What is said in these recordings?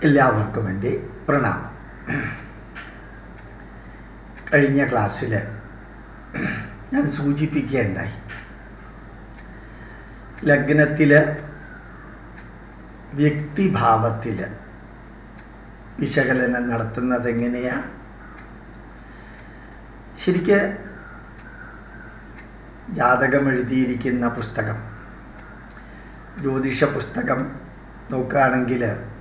എല്ലാവർക്കും എൻ്റെ പ്രണാമം കഴിഞ്ഞ ക്ലാസ്സിൽ ഞാൻ സൂചിപ്പിക്കുകയുണ്ടായി ലഗ്നത്തിൽ വ്യക്തിഭാവത്തിൽ വിശകലനം നടത്തുന്നത് എങ്ങനെയാ ശരിക്ക് ജാതകം എഴുതിയിരിക്കുന്ന പുസ്തകം ജ്യോതിഷ പുസ്തകം നോക്കുകയാണെങ്കിൽ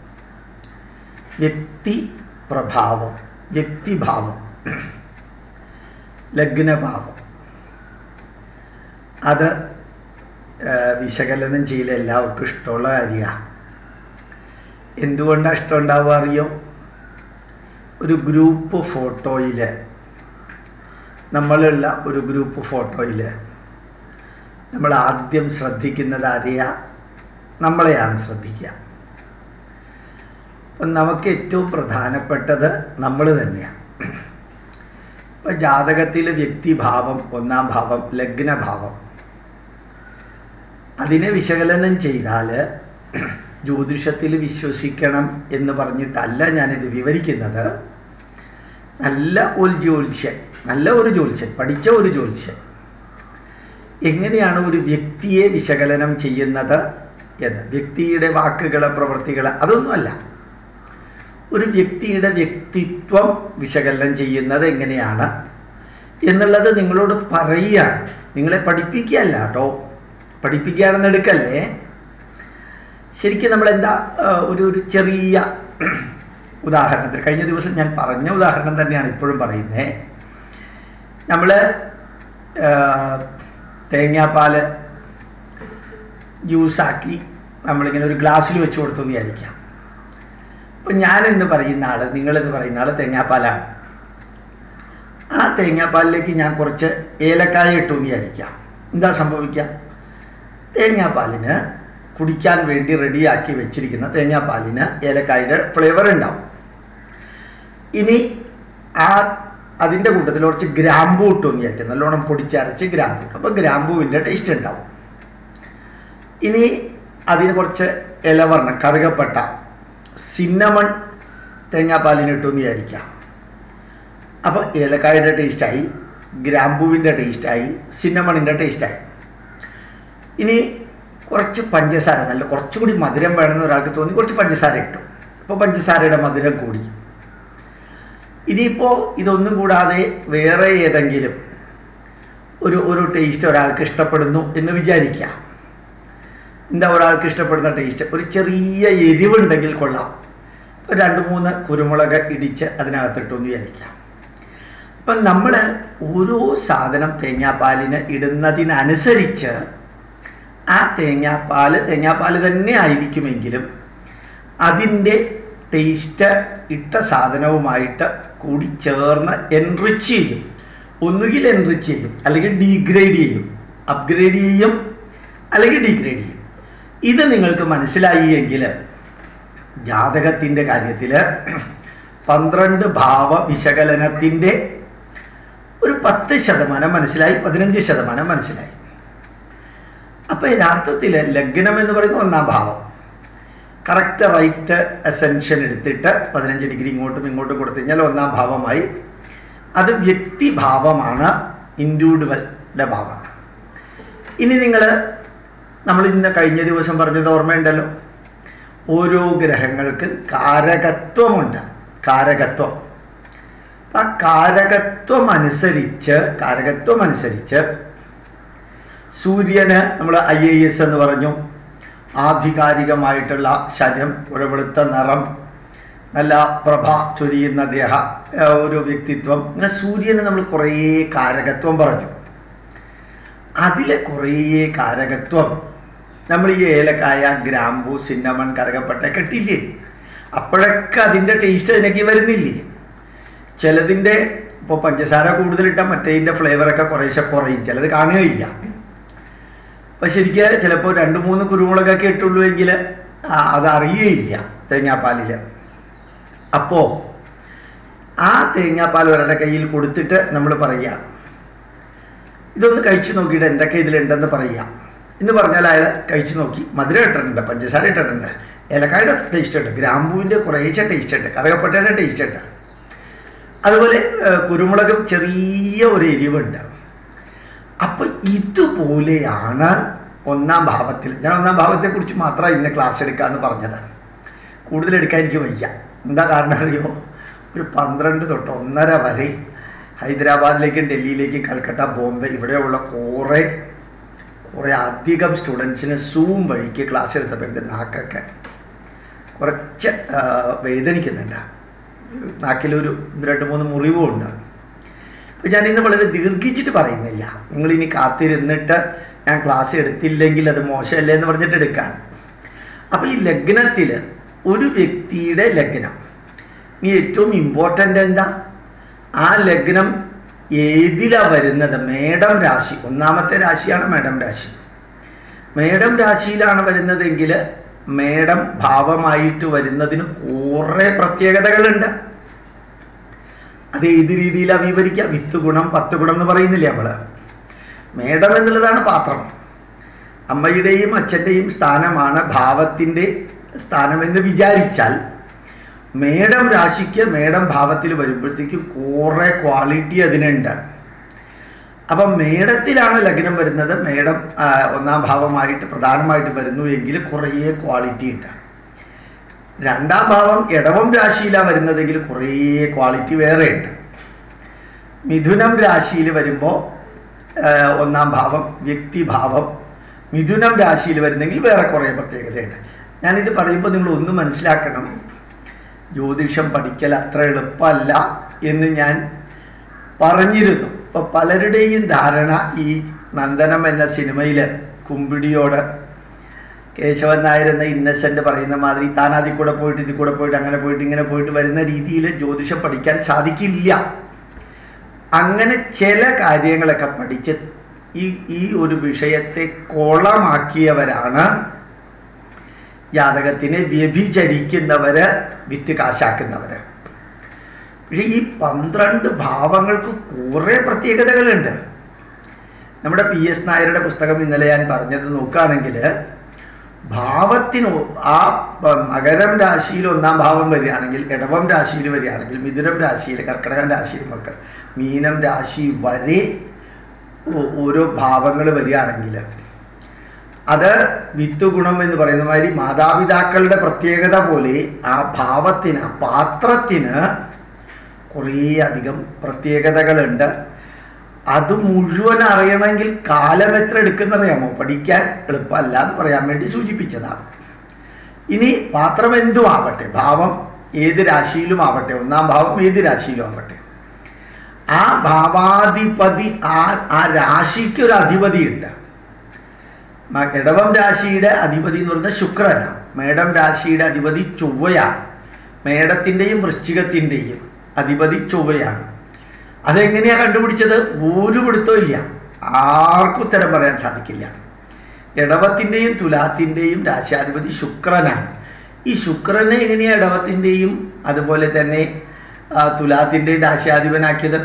വ്യക്തി പ്രഭാവം വ്യക്തിഭാവം ലഗ്നഭാവം അത് വിശകലനം ചെയ്യൽ എല്ലാവർക്കും ഇഷ്ടമുള്ള കാര്യമാണ് എന്തുകൊണ്ടാണ് ഇഷ്ടം ഉണ്ടാവുക അറിയോ ഒരു ഗ്രൂപ്പ് ഫോട്ടോയിൽ നമ്മളുള്ള ഒരു ഗ്രൂപ്പ് ഫോട്ടോയിൽ നമ്മൾ ആദ്യം ശ്രദ്ധിക്കുന്നത് ആരെയാ നമ്മളെയാണ് ശ്രദ്ധിക്കുക അപ്പം നമുക്ക് ഏറ്റവും പ്രധാനപ്പെട്ടത് നമ്മൾ തന്നെയാണ് ഇപ്പം ജാതകത്തിൽ വ്യക്തിഭാവം ഒന്നാം ഭാവം ലഗ്നഭാവം അതിനെ വിശകലനം ചെയ്താൽ ജ്യോതിഷത്തിൽ വിശ്വസിക്കണം എന്ന് പറഞ്ഞിട്ടല്ല ഞാനിത് വിവരിക്കുന്നത് നല്ല ഒരു ജ്യോത്സ്യൻ നല്ല ഒരു ജ്യോത്സ്യൻ പഠിച്ച ഒരു ജ്യോത്സ്യൻ എങ്ങനെയാണ് ഒരു വ്യക്തിയെ വിശകലനം ചെയ്യുന്നത് എന്ന് വ്യക്തിയുടെ വാക്കുകൾ പ്രവൃത്തികൾ അതൊന്നുമല്ല ഒരു വ്യക്തിയുടെ വ്യക്തിത്വം വിശകലനം ചെയ്യുന്നത് എങ്ങനെയാണ് എന്നുള്ളത് നിങ്ങളോട് പറയുകയാണ് നിങ്ങളെ പഠിപ്പിക്കുകയല്ല കേട്ടോ പഠിപ്പിക്കുകയാണെന്ന് എടുക്കല്ലേ ശരിക്കും നമ്മളെന്താ ഒരു ഒരു ചെറിയ ഉദാഹരണത്തിൽ കഴിഞ്ഞ ദിവസം ഞാൻ പറഞ്ഞ ഉദാഹരണം തന്നെയാണ് ഇപ്പോഴും പറയുന്നത് നമ്മൾ തേങ്ങാപ്പാൽ ജ്യൂസാക്കി നമ്മളിങ്ങനെ ഒരു ഗ്ലാസ്സിൽ വെച്ച് കൊടുത്തു എന്ന് വിചാരിക്കാം അപ്പം ഞാനെന്ന് പറയുന്ന ആൾ നിങ്ങളെന്ന് പറയുന്ന ആൾ തേങ്ങാപ്പാലാണ് ആ തേങ്ങാപ്പാലിലേക്ക് ഞാൻ കുറച്ച് ഏലക്കായ ഇട്ടു എന്ന് വിചാരിക്കാം എന്താ സംഭവിക്കുക തേങ്ങാപ്പാലിന് കുടിക്കാൻ വേണ്ടി റെഡിയാക്കി വെച്ചിരിക്കുന്ന തേങ്ങാപ്പാലിന് ഏലക്കായുടെ ഫ്ലേവർ ഉണ്ടാവും ഇനി ആ അതിൻ്റെ കൂട്ടത്തിൽ കുറച്ച് ഗ്രാമ്പൂ ഇട്ടു എന്ന് വിചാരിക്കും നല്ലോണം പൊടിച്ചരച്ച് ഗ്രാമ്പൂ ഇട്ടു അപ്പോൾ ഗ്രാമ്പൂവിൻ്റെ ടേസ്റ്റ് ഉണ്ടാവും ഇനി അതിന് കുറച്ച് ഇലവർണ്ണം കറുകപ്പെട്ട സിന്നമൺ തേങ്ങാപ്പാലിന് ഇട്ടു എന്ന് വിചാരിക്കാം അപ്പോൾ ഏലക്കായുടെ ടേസ്റ്റായി ഗ്രാമ്പൂവിൻ്റെ ടേസ്റ്റായി സിന്നമണിൻ്റെ ടേസ്റ്റായി ഇനി കുറച്ച് പഞ്ചസാര നല്ല കുറച്ചുകൂടി മധുരം വേണമെന്ന് ഒരാൾക്ക് തോന്നി കുറച്ച് പഞ്ചസാര ഇട്ടു അപ്പോൾ പഞ്ചസാരയുടെ മധുരം കൂടി ഇനിയിപ്പോൾ ഇതൊന്നും കൂടാതെ വേറെ ഏതെങ്കിലും ഒരു ഒരു ടേസ്റ്റ് ഒരാൾക്ക് ഇഷ്ടപ്പെടുന്നു എന്ന് വിചാരിക്കുക എന്താ ഒരാൾക്ക് ഇഷ്ടപ്പെടുന്ന ടേസ്റ്റ് ഒരു ചെറിയ എരിവുണ്ടെങ്കിൽ കൊള്ളാം ഇപ്പോൾ രണ്ട് മൂന്ന് കുരുമുളക് ഇടിച്ച് അതിനകത്തിട്ടു എന്ന് വിചാരിക്കാം അപ്പം നമ്മൾ ഓരോ സാധനം തേങ്ങാപ്പാലിന് ഇടുന്നതിനനുസരിച്ച് ആ തേങ്ങാപ്പാൽ തേങ്ങാപ്പാൽ തന്നെ ആയിരിക്കുമെങ്കിലും അതിൻ്റെ ടേസ്റ്റ് ഇട്ട സാധനവുമായിട്ട് കൂടി ചേർന്ന് എൻറിച്ച് ചെയ്യും ഒന്നുകിൽ എൻറിച്ച് ചെയ്യും അല്ലെങ്കിൽ ഡീഗ്രേഡ് ചെയ്യും അപ്ഗ്രേഡ് ചെയ്യും അല്ലെങ്കിൽ ഡീഗ്രേഡ് ചെയ്യും ഇത് നിങ്ങൾക്ക് മനസ്സിലായി എങ്കിൽ ജാതകത്തിൻ്റെ കാര്യത്തിൽ പന്ത്രണ്ട് ഭാവ വിശകലനത്തിൻ്റെ ഒരു പത്ത് ശതമാനം മനസ്സിലായി പതിനഞ്ച് ശതമാനം മനസ്സിലായി അപ്പോൾ യഥാർത്ഥത്തിൽ ലഗ്നം എന്ന് പറയുന്ന ഒന്നാം ഭാവം കറക്റ്റ് റൈറ്റ് അസെൻഷൻ എടുത്തിട്ട് പതിനഞ്ച് ഡിഗ്രി ഇങ്ങോട്ടും ഇങ്ങോട്ടും കൊടുത്തു കഴിഞ്ഞാൽ ഒന്നാം ഭാവമായി അത് വ്യക്തിഭാവമാണ് ഇൻഡിവിജ്വലിൻ്റെ ഭാവമാണ് ഇനി നിങ്ങൾ നമ്മൾ ഇന്ന് കഴിഞ്ഞ ദിവസം പറഞ്ഞത് ഓർമ്മയുണ്ടല്ലോ ഓരോ ഗ്രഹങ്ങൾക്ക് കാരകത്വമുണ്ട് കാരകത്വം ആ കാരകത്വം അനുസരിച്ച് കാരകത്വം അനുസരിച്ച് സൂര്യന് നമ്മൾ ഐ എ എസ് എന്ന് പറഞ്ഞു ആധികാരികമായിട്ടുള്ള ശരം ഒരു വെളുത്ത നിറം നല്ല പ്രഭ ചൊരിയുന്ന ദേഹ ഒരു വ്യക്തിത്വം ഇങ്ങനെ സൂര്യന് നമ്മൾ കുറേ കാരകത്വം പറഞ്ഞു അതിലെ കുറേ കാരകത്വം നമ്മൾ ഈ ഏലക്കായ ഗ്രാമ്പു സിന്നമൺ കരകപ്പട്ട കെട്ടില്ലേ അപ്പോഴൊക്കെ അതിൻ്റെ ടേസ്റ്റ് അതിനൊക്കെ വരുന്നില്ലേ ചിലതിൻ്റെ ഇപ്പോൾ പഞ്ചസാര കൂടുതലിട്ടാൽ മറ്റേതിൻ്റെ ഫ്ലേവറൊക്കെ കുറേശ്ശെ കുറയും ചിലത് കാണുകയില്ല അപ്പം ശരിക്കും ചിലപ്പോൾ രണ്ട് മൂന്ന് കുരുമുളകൊക്കെ ഇട്ടുള്ളൂ എങ്കിൽ അത് അറിയുകയില്ല തേങ്ങാപ്പാലിൽ അപ്പോൾ ആ തേങ്ങാപ്പാൽ ഒരാളുടെ കയ്യിൽ കൊടുത്തിട്ട് നമ്മൾ പറയുകയാണ് ഇതൊന്ന് കഴിച്ചു നോക്കിയിട്ട് എന്തൊക്കെ ഇതിലുണ്ടെന്ന് പറയാം എന്ന് പറഞ്ഞാൽ അയാൾ കഴിച്ചു നോക്കി മധുരം ഇട്ടിട്ടുണ്ട് പഞ്ചസാര ഇട്ടിട്ടുണ്ട് ഏലക്കായുടെ ടേസ്റ്റ് ഉണ്ട് ഗ്രാമ്പൂവിൻ്റെ കുറേശ്ശെ ടേസ്റ്റ് ഉണ്ട് കറുകപ്പട്ടയുടെ ടേസ്റ്റ് ഉണ്ട് അതുപോലെ ഏഹ്, കുരുമുളകും ചെറിയ ഒരു എരിവുണ്ട് അപ്പം ഇതുപോലെയാണ് ഒന്നാം ഭാവത്തിൽ ഞാൻ ഒന്നാം ഭാവത്തെക്കുറിച്ച് മാത്രമാണ് ഇന്ന് ക്ലാസ് എടുക്കാമെന്ന് പറഞ്ഞത് കൂടുതൽ എടുക്കാൻ എനിക്ക് വയ്യ എന്താ കാരണം അറിയോ ഒരു പന്ത്രണ്ട് തൊട്ട് ഒന്നര വരെ ഹൈദരാബാദിലേക്കും ഡൽഹിയിലേക്കും കൽക്കട്ട ബോംബെ ഇവിടെയുള്ള കുറേ കുറേ അധികം സ്റ്റുഡൻസിന് സൂം വഴിക്ക് ക്ലാസ് എടുത്തപ്പോൾ എൻ്റെ നാക്കൊക്കെ കുറച്ച് ആ, വേദനിക്കുന്നുണ്ട് നാക്കിലൊരു ഒന്ന് രണ്ട് മൂന്ന് മുറിവും ഉണ്ട് അപ്പം ഞാനിന്ന് വളരെ ദീർഘിച്ചിട്ട് പറയുന്നില്ല നിങ്ങളിനി കാത്തിരുന്നിട്ട് ഞാൻ ക്ലാസ് എടുത്തില്ലെങ്കിൽ അത് മോശമല്ലേ എന്ന് പറഞ്ഞിട്ട് എടുക്കാൻ അപ്പോൾ ഈ ലഗ്നത്തിൽ ഒരു വ്യക്തിയുടെ ലഗ്നം ഇനി ഏറ്റവും ഇമ്പോർട്ടൻ്റ് എന്താ ആ ലഗ്നം ഏതിലാണ് വരുന്നത് മേടം രാശി ഒന്നാമത്തെ രാശിയാണ് മേടം രാശി മേടം രാശിയിലാണ് വരുന്നതെങ്കിൽ മേടം ഭാവമായിട്ട് വരുന്നതിന് കുറേ പ്രത്യേകതകളുണ്ട് അത് ഏത് രീതിയിലാണ് വിവരിക്കുക വിത്ത് ഗുണം പത്ത് ഗുണം എന്ന് പറയുന്നില്ലേ നമ്മൾ മേടം എന്നുള്ളതാണ് പാത്രം അമ്മയുടെയും അച്ഛൻ്റെയും സ്ഥാനമാണ് ഭാവത്തിൻ്റെ സ്ഥാനമെന്ന് വിചാരിച്ചാൽ മേടം രാശിക്ക് മേടം ഭാവത്തിൽ വരുമ്പോഴത്തേക്കും കുറേ ക്വാളിറ്റി അതിനുണ്ട് അപ്പം മേടത്തിലാണ് ലഗ്നം വരുന്നത് മേടം ആ, ഒന്നാം ഭാവമായിട്ട് പ്രധാനമായിട്ട് വരുന്നു എങ്കിൽ കുറേ ക്വാളിറ്റി ഉണ്ട് രണ്ടാം ഭാവം ഇടവം രാശിയിലാണ് വരുന്നതെങ്കിൽ കുറേ ക്വാളിറ്റി വേറെ ഉണ്ട് മിഥുനം രാശിയിൽ വരുമ്പോൾ ഒന്നാം ഭാവം വ്യക്തിഭാവം മിഥുനം രാശിയിൽ വരുന്നെങ്കിൽ വേറെ കുറേ പ്രത്യേകതയുണ്ട് ഞാനിത് പറയുമ്പോൾ നിങ്ങൾ ഒന്ന് മനസ്സിലാക്കണം ജ്യോതിഷം പഠിക്കൽ അത്ര എളുപ്പമല്ല എന്ന് ഞാൻ പറഞ്ഞിരുന്നു അപ്പോൾ പലരുടെയും ധാരണ ഈ നന്ദനം എന്ന സിനിമയിൽ കുമ്പിടിയോട് കേശവൻ നായർ എന്ന ഇന്നസെൻ്റ് പറയുന്ന മാതിരി താൻ അതിൽ കൂടെ പോയിട്ട് ഇതിൽ കൂടെ പോയിട്ട് അങ്ങനെ പോയിട്ട് ഇങ്ങനെ പോയിട്ട് വരുന്ന രീതിയിൽ ജ്യോതിഷം പഠിക്കാൻ സാധിക്കില്ല അങ്ങനെ ചില കാര്യങ്ങളൊക്കെ പഠിച്ച് ഈ ഈ ഒരു വിഷയത്തെ കോളമാക്കിയവരാണ് ജാതകത്തിനെ വ്യഭിചരിക്കുന്നവര് വിറ്റ് കാശാക്കുന്നവര് പക്ഷെ ഈ പന്ത്രണ്ട് ഭാവങ്ങൾക്ക് കുറേ പ്രത്യേകതകളുണ്ട് നമ്മുടെ പി എസ് നായരുടെ പുസ്തകം ഇന്നലെ ഞാൻ പറഞ്ഞത് നോക്കുകയാണെങ്കിൽ ഭാവത്തിന് ആ പ- മകരം രാശിയിൽ ഒന്നാം ഭാവം വരികയാണെങ്കിൽ ഇടവം രാശിയിൽ വരികയാണെങ്കിൽ മിഥുനം രാശിയിൽ കർക്കിടകം രാശിയിൽ ഒക്കെ മീനം രാശി വരെ ഓ- ഓരോ ഭാവങ്ങൾ വരികയാണെങ്കിൽ അത് വിത്ത് ഗുണം എന്ന് പറയുന്ന മാതിരി മാതാപിതാക്കളുടെ പ്രത്യേകത പോലെ ആ ഭാവത്തിന് ആ പാത്രത്തിന് കുറേ അധികം പ്രത്യേകതകളുണ്ട് അത് മുഴുവൻ അറിയണമെങ്കിൽ കാലം എത്ര എടുക്കുന്നറിയാമോ പഠിക്കാൻ എളുപ്പമല്ല എന്ന് പറയാൻ വേണ്ടി സൂചിപ്പിച്ചതാണ് ഇനി പാത്രം എന്തും ആവട്ടെ ഭാവം ഏത് രാശിയിലും ആവട്ടെ ഒന്നാം ഭാവം ഏത് രാശിയിലും ആവട്ടെ ആ ഭാവാധിപതി ആ ആ രാശിക്ക് ഒരു അധിപതിയുണ്ട് മ- ഇടവം രാശിയുടെ അധിപതി എന്ന് പറയുന്നത് ശുക്രനാണ് മേടം രാശിയുടെ അധിപതി ചൊവ്വയാണ് മേടത്തിൻ്റെയും വൃശ്ചികത്തിൻ്റെയും അധിപതി ചൊവ്വയാണ് അതെങ്ങനെയാണ് കണ്ടുപിടിച്ചത് ഒരു പിടുത്തവും ഇല്ല ആർക്കും ഉത്തരം പറയാൻ സാധിക്കില്ല ഇടവത്തിൻ്റെയും തുലാത്തിൻ്റെയും രാശാധിപതി ശുക്രനാണ് ഈ ശുക്രനെ എങ്ങനെയാണ് ഇടവത്തിൻ്റെയും അതുപോലെ തന്നെ ആ, തുലാത്തിൻ്റെയും രാശാധിപനാക്കിയത്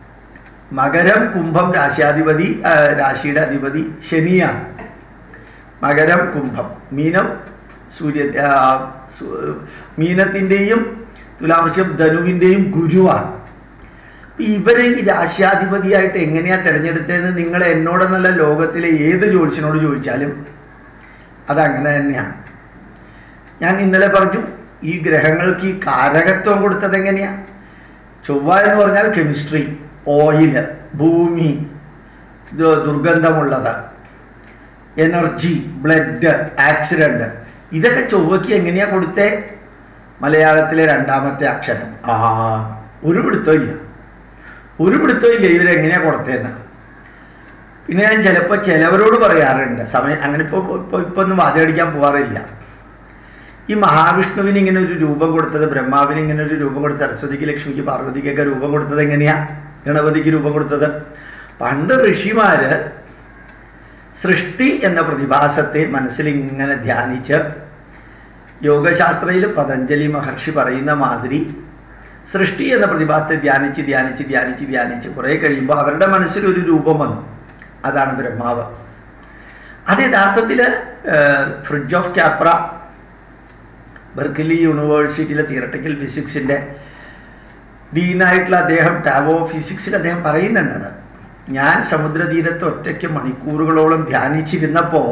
മകരം കുംഭം രാശാധിപതി ആ, രാശിയുടെ അധിപതി ശനിയാണ് മകരം കുംഭം മീനം സൂര്യ ആ, സു- മീനത്തിൻ്റെയും തുലാവൃശ്യം ധനുവിൻ്റെയും ഗുരുവാണ് അപ്പൊ ഇവരെ ഈ രാശ്യാധിപതിയായിട്ട് എങ്ങനെയാ തിരഞ്ഞെടുത്തതെന്ന് നിങ്ങൾ എന്നോടെന്നല്ല ലോകത്തിലെ ഏത് ജ്യോത്സ്യനോട് ചോദിച്ചാലും അതങ്ങനെ തന്നെയാണ് ഞാൻ ഇന്നലെ പറഞ്ഞു ഈ ഗ്രഹങ്ങൾക്ക് ഈ കാരകത്വം കൊടുത്തത് എങ്ങനെയാ ചൊവ്വ എന്ന് പറഞ്ഞാൽ കെമിസ്ട്രി ഓയില് ഭൂമി ദു- ദുർഗന്ധമുള്ളത് എനർജി ബ്ലഡ് ആക്സിഡന്റ് ഇതൊക്കെ ചൊവ്വയ്ക്ക് എങ്ങനെയാ കൊടുത്തേ മലയാളത്തിലെ രണ്ടാമത്തെ അക്ഷരം ആ ഒരു പിടുത്തവും ഇല്ല ഒരു പിടുത്തവും ഇല്ല ഇവരെങ്ങനെയാ കൊടുത്തതെന്ന് പിന്നെ ഞാൻ ചിലപ്പോൾ ചിലവരോട് പറയാറുണ്ട് സമയം അങ്ങനെ ഇപ്പോൾ ഇപ്പോൾ ഇപ്പോൾ ഒന്നും വാചകടിക്കാൻ പോകാറില്ല ഈ മഹാവിഷ്ണുവിന് ഇങ്ങനെ ഒരു രൂപം കൊടുത്തത് ബ്രഹ്മാവിന് ഇങ്ങനെ ഒരു രൂപം കൊടുത്തത് സരസ്വതിക്ക് ലക്ഷ്മിക്ക് പാർവതിക്കൊക്കെ രൂപം കൊടുത്തത് എങ്ങനെയാ ഗണപതിക്ക് രൂപം കൊടുത്തത് പണ്ട് ഋഷിമാര് സൃഷ്ടി എന്ന പ്രതിഭാസത്തെ മനസ്സിൽ ഇങ്ങനെ ധ്യാനിച്ച് യോഗശാസ്ത്രയിൽ പതഞ്ജലി മഹർഷി പറയുന്ന മാതിരി സൃഷ്ടി എന്ന പ്രതിഭാസത്തെ ധ്യാനിച്ച് ധ്യാനിച്ച് ധ്യാനിച്ച് ധ്യാനിച്ച് കുറേ കഴിയുമ്പോൾ അവരുടെ മനസ്സിൽ ഒരു രൂപം വന്നു അതാണ് ബ്രഹ്മാവ് അത് യഥാർത്ഥത്തിൽ ഫ്രിഡ്ജ് ഓഫ് ക്യാപ്ര ബെർക്കലി യൂണിവേഴ്സിറ്റിയിലെ തിയറട്ടിക്കൽ ഫിസിക്സിൻ്റെ ഡീനായിട്ടുള്ള അദ്ദേഹം ടാബോ ഫിസിക്സിൽ അദ്ദേഹം പറയുന്നുണ്ടത് ഞാൻ സമുദ്രതീരത്ത് ഒറ്റയ്ക്ക് മണിക്കൂറുകളോളം ധ്യാനിച്ചിരുന്നപ്പോൾ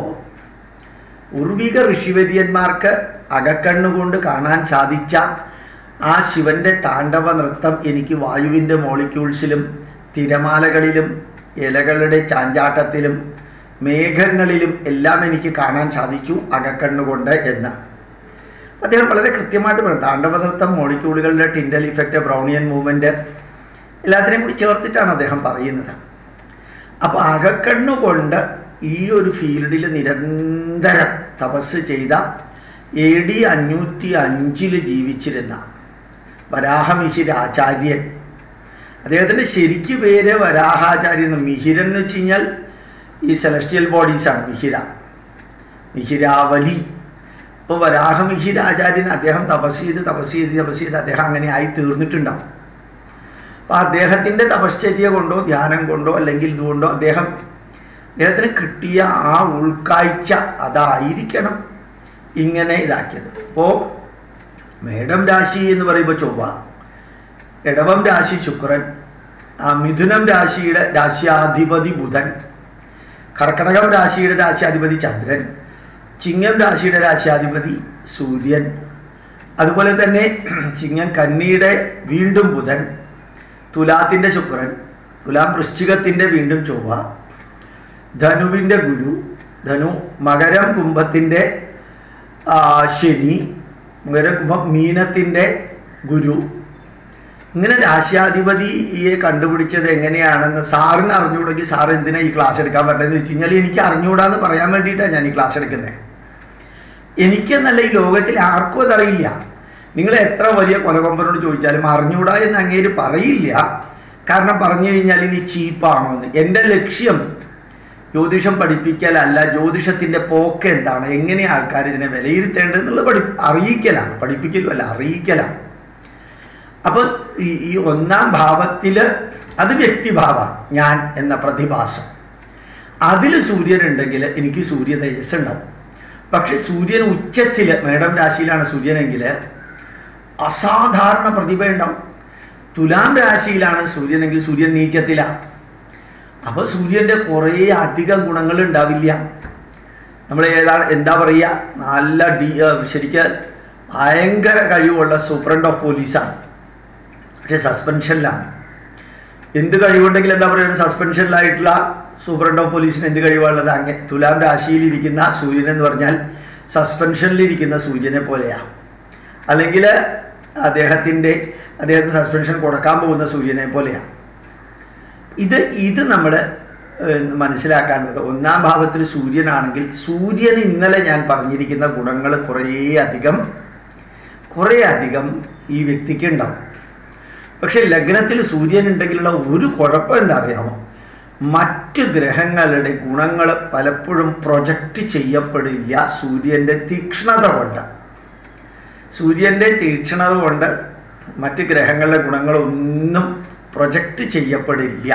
പൂർവിക ഋഷിവര്യന്മാർക്ക് അകക്കണ്ണുകൊണ്ട് കാണാൻ സാധിച്ച ആ ശിവന്റെ താണ്ഡവ നൃത്തം എനിക്ക് വായുവിൻ്റെ മോളിക്യൂൾസിലും തിരമാലകളിലും ഇലകളുടെ ചാഞ്ചാട്ടത്തിലും മേഘങ്ങളിലും എല്ലാം എനിക്ക് കാണാൻ സാധിച്ചു അകക്കണ്ണുകൊണ്ട് എന്ന് അദ്ദേഹം വളരെ കൃത്യമായിട്ട് പറയും താണ്ഡവ നൃത്തം മോളിക്യൂളുകളുടെ ടിൻഡൽ ഇഫക്റ്റ് ബ്രൗണിയൻ മൂവ്മെൻറ്റ് എല്ലാത്തിനെയും കൂടി ചേർത്തിട്ടാണ് അദ്ദേഹം പറയുന്നത് അപ്പോൾ അകക്കണ്ണുകൊണ്ട് ഈ ഒരു ഫീൽഡിൽ നിരന്തരം തപസ് ചെയ്ത എ ഡി അഞ്ഞൂറ്റി അഞ്ചിൽ ജീവിച്ചിരുന്ന വരാഹമിഹിര ആചാര്യൻ അദ്ദേഹത്തിൻ്റെ ശരിക്ക് പേര് വരാഹാചാര്യൻ മിഹിരൻ എന്ന് വെച്ച് കഴിഞ്ഞാൽ ഈ സെലസ്റ്റിയൽ ബോഡീസാണ് മിഹിര മിഹിരാവലി ഇപ്പോൾ വരാഹമിഹിര ആചാര്യൻ അദ്ദേഹം തപസ് ചെയ്ത് തപസ് ചെയ്ത് തപസ് ചെയ്ത് അദ്ദേഹം അങ്ങനെ ആയി തീർന്നിട്ടുണ്ടാവും അപ്പോൾ അദ്ദേഹത്തിൻ്റെ തപശ്ചര്യ കൊണ്ടോ ധ്യാനം കൊണ്ടോ അല്ലെങ്കിൽ ഇതുകൊണ്ടോ അദ്ദേഹം അദ്ദേഹത്തിന് കിട്ടിയ ആ ഉൾക്കാഴ്ച അതായിരിക്കണം ഇങ്ങനെ ഇതാക്കിയത് ഇപ്പോൾ മേടം രാശി എന്ന് പറയുമ്പോൾ ചൊവ്വ ഇടവം രാശി ശുക്രൻ ആ മിഥുനം രാശിയുടെ രാശ്യാധിപതി ബുധൻ കർക്കടകം രാശിയുടെ രാശ്യാധിപതി ചന്ദ്രൻ ചിങ്ങം രാശിയുടെ രാശ്യാധിപതി സൂര്യൻ അതുപോലെ തന്നെ ചിങ്ങം കന്നിയുടെ വീണ്ടും ബുധൻ തുലാത്തിൻ്റെ ശുക്രൻ തുലാം വൃശ്ചികത്തിൻ്റെ വീണ്ടും ചൊവ്വ ധനുവിൻ്റെ ഗുരു ധനു മകരം കുംഭത്തിൻ്റെ ശനി മകരം കുംഭം മീനത്തിൻ്റെ ഗുരു ഇങ്ങനെ രാശ്യാധിപതിയെ കണ്ടുപിടിച്ചത് എങ്ങനെയാണെന്ന് സാറിന് അറിഞ്ഞുകൂടെങ്കിൽ സാർ എന്തിനാ ഈ ക്ലാസ് എടുക്കാൻ പറ്റുന്നതെന്ന് വെച്ച് കഴിഞ്ഞാൽ എനിക്ക് അറിഞ്ഞുകൂടാന്ന് പറയാൻ വേണ്ടിയിട്ടാണ് ഞാൻ ഈ ക്ലാസ് എടുക്കുന്നത് എനിക്കെന്നല്ല ഈ ലോകത്തിൽ ആർക്കും അതറിയില്ല നിങ്ങൾ എത്ര വലിയ കൊലകൊമ്പനോട് ചോദിച്ചാലും അറിഞ്ഞുകൂടാ എന്ന് അങ്ങേര് പറയില്ല കാരണം പറഞ്ഞു കഴിഞ്ഞാൽ ഇനി ചീപ്പാണോ എന്ന് എൻ്റെ ലക്ഷ്യം ജ്യോതിഷം പഠിപ്പിക്കലല്ല ജ്യോതിഷത്തിൻ്റെ പോക്ക് എന്താണ് എങ്ങനെ ആൾക്കാർ ഇതിനെ വിലയിരുത്തേണ്ടത് എന്നുള്ളത് പഠി അറിയിക്കലാണ് പഠിപ്പിക്കലും അല്ല അറിയിക്കലാണ് അപ്പോൾ ഈ ഈ ഒന്നാം ഭാവത്തിൽ അത് വ്യക്തിഭാവമാണ് ഞാൻ എന്ന പ്രതിഭാസം അതിൽ സൂര്യൻ ഉണ്ടെങ്കിൽ എനിക്ക് സൂര്യ തേജസ് ഉണ്ടാവും പക്ഷെ സൂര്യൻ ഉച്ചത്തിൽ മേടം രാശിയിലാണ് സൂര്യനെങ്കിൽ അസാധാരണ പ്രതിഭ ഉണ്ടാവും തുലാം രാശിയിലാണ് സൂര്യനെങ്കിൽ സൂര്യൻ നീച്ചത്തിലാണ് അപ്പോൾ സൂര്യൻ്റെ കുറേ അധികം ഗുണങ്ങൾ ഉണ്ടാവില്ല നമ്മൾ ഏതാണ് എന്താ പറയുക നല്ല ഡി ശരിക്കും ഭയങ്കര കഴിവുള്ള സൂപ്രണ്ട് ഓഫ് പോലീസാണ് പക്ഷേ സസ്പെൻഷനിലാണ് എന്ത് കഴിവുണ്ടെങ്കിൽ എന്താ പറയുക സസ്പെൻഷനിലായിട്ടുള്ള സൂപ്രണ്ട് ഓഫ് പോലീസിന് എന്ത് കഴിവുള്ളത് അങ്ങ് തുലാം രാശിയിലിരിക്കുന്ന സൂര്യൻ എന്ന് പറഞ്ഞാൽ സസ്പെൻഷനിലിരിക്കുന്ന സൂര്യനെ പോലെയാണ് അല്ലെങ്കിൽ അദ്ദേഹത്തിൻ്റെ അദ്ദേഹത്തിന് സസ്പെൻഷൻ കൊടുക്കാൻ പോകുന്ന സൂര്യനെ പോലെയാണ് ഇത് ഇത് നമ്മൾ മനസ്സിലാക്കാനുള്ളത് ഒന്നാം ഭാവത്തിൽ സൂര്യനാണെങ്കിൽ സൂര്യൻ ഇന്നലെ ഞാൻ പറഞ്ഞിരിക്കുന്ന ഗുണങ്ങൾ കുറേ അധികം കുറേ അധികം ഈ വ്യക്തിക്ക് ഉണ്ടാവും പക്ഷെ ലഗ്നത്തിൽ സൂര്യൻ ഉണ്ടെങ്കിലുള്ള ഒരു കുഴപ്പം എന്താ അറിയാമോ മറ്റ് ഗ്രഹങ്ങളുടെ ഗുണങ്ങൾ പലപ്പോഴും പ്രൊജക്റ്റ് ചെയ്യപ്പെടില്ല സൂര്യൻ്റെ തീക്ഷ്ണത കൊണ്ട് സൂര്യൻ്റെ തീക്ഷ്ണത കൊണ്ട് മറ്റ് ഗ്രഹങ്ങളുടെ ഗുണങ്ങളൊന്നും പ്രൊജക്റ്റ് ചെയ്യപ്പെടില്ല